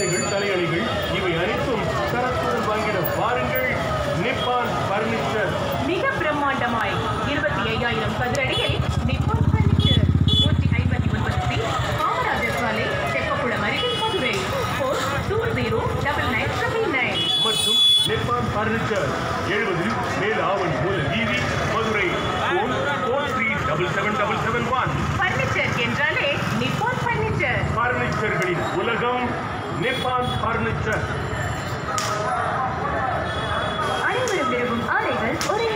அறைகள் தலையணைகள் இவை அனைத்தும் தரத்துடன் வாங்கிட வாருங்கள் நிப்பான் பர்னிச்சர் மிக பிரம்மாண்டமாய் இருபத்தி ஐயாயிரம் சதுரடியில் நிப்பான் பர்னிச்சர் நூற்றி ஐம்பத்தி ஒன்பது சி காமராஜர் சாலை தெப்பக்குளம் அருகில் Madurai four two zero double nine triple nine மற்றும் நிப்பான் பர்னிச்சர் எழுபது மேல் ஆவணி முதல் வீதி Madurai phone four three double seven double seven one furniture என்றாலே நிப்பான் பர்னிச்சர் பர்னிச்சர்களின் உலகம் நிப்பான் பர்னிச்சர் அனைவரும் விரும்பும் ஆடைகள் ஒரே